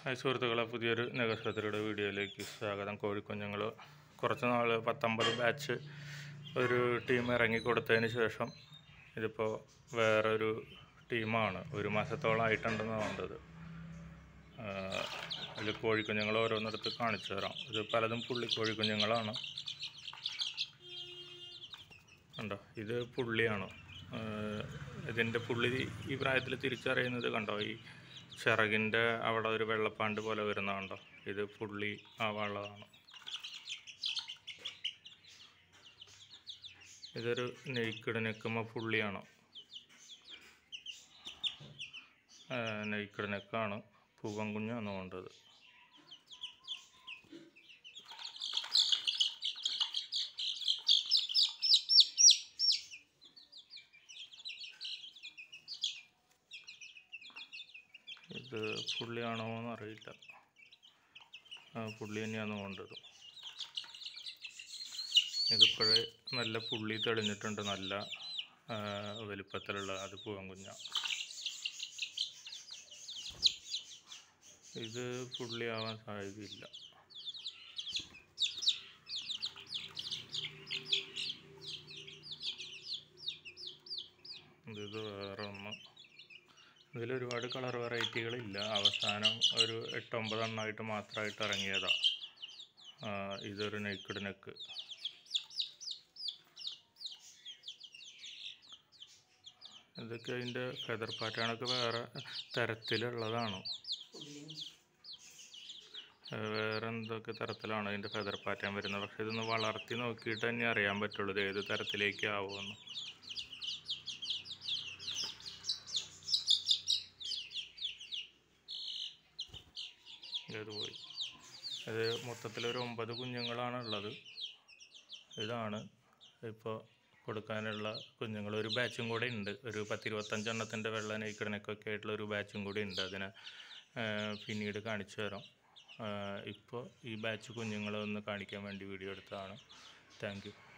hi സുഹൃത്തുക്കളെ പുതിയൊരു നഗസത്തിലൂടെ വീഡിയോയിലേക്ക് സ്വാഗതം കോഴിക്കുഞ്ഞുങ്ങൾ കുറച്ച് നാൾ പത്തൊമ്പത് ബാച്ച് ഒരു ടീം ഇറങ്ങിക്കൊടുത്തതിന് ശേഷം ഇതിപ്പോൾ വേറൊരു ടീമാണ് ഒരു മാസത്തോളമായിട്ടുണ്ടെന്ന് വേണ്ടത് അതിൽ കോഴിക്കുഞ്ഞുങ്ങൾ ഓരോന്നിടത്ത് കാണിച്ചു തരാം ഇത് പലതും പുള്ളി കോഴിക്കുഞ്ഞുങ്ങളാണ് കണ്ടോ ഇത് പുള്ളിയാണ് ആഹ് ഇതിൻ്റെ പുള്ളി ഈ പ്രായത്തിൽ തിരിച്ചറിയുന്നത് കണ്ടോ ഈ ചിറകിൻ്റെ അവിടെ ഒരു വെള്ളപ്പാണ്ട് പോലെ വരുന്ന കണ്ടോ ഇത് പുള്ളി ആവാനുള്ളതാണ് ഇതൊരു നെയ്ക്കിട് നെക്കുമ്പോൾ പുള്ളിയാണ് നെയ്ക്കിട് നെക്കാണ് പൂവൻ കുഞ്ഞാണ് വേണ്ടത് ഇത് പുള്ളിയാണോ എന്ന് അറിയില്ല ആ, പുള്ളി തന്നെയാണ് വേണ്ടത് ഇതിപ്പോഴേ നല്ല പുള്ളി തെളിഞ്ഞിട്ടുണ്ട് നല്ല ആ, വലിപ്പത്തിലുള്ള അത് പൂവൻ കുഞ്ഞ ഇത് പുള്ളിയാവാൻ സാധ്യതയില്ല ഇത് വേറെ ഒന്ന് ഇതിൽ ഒരുപാട് കളർ വെറൈറ്റികളില്ല അവസാനം ഒരു എട്ടൊമ്പതെണ്ണമായിട്ട് മാത്രമായിട്ട് ഇറങ്ങിയതാണ് ഇതൊരു നെക്കിട് നെക്ക് ഇതൊക്കെ അതിൻ്റെ ഫെദർ പാറ്റേണൊക്കെ വേറെ തരത്തിലുള്ളതാണ് ഏഹ് വേറെ എന്തൊക്കെ തരത്തിലാണ് അതിൻ്റെ ഫെദർ പാറ്റേൺ വരുന്നത് പക്ഷെ ഇതൊന്ന് വളർത്തി നോക്കിയിട്ട് തന്നെ അറിയാൻ പറ്റുള്ളൂ ഇത് ഏത് തരത്തിലേക്ക് ആവുമെന്ന് ഇത് പോയി ഇത് മൊത്തത്തിൽ ഒരു ഒമ്പത് കുഞ്ഞുങ്ങളാണ് ഉള്ളത് ഇതാണ് ഇപ്പോൾ കൊടുക്കാനുള്ള കുഞ്ഞുങ്ങൾ ഒരു ബാച്ചും കൂടെ ഉണ്ട് ഒരു പത്തിരുപത്തഞ്ചെണ്ണത്തിൻ്റെ വെള്ള നെയ്ക്കിടനൊക്കെ ആയിട്ടുള്ള ഒരു ബാച്ചും കൂടി ഉണ്ട് അതിനെ ആ, പിന്നീട് കാണിച്ചു തരാം ഇപ്പോൾ ഈ ബാച്ച് കുഞ്ഞുങ്ങളെ ഒന്ന് കാണിക്കാൻ വേണ്ടി വീഡിയോ എടുത്തതാണ് താങ്ക് യു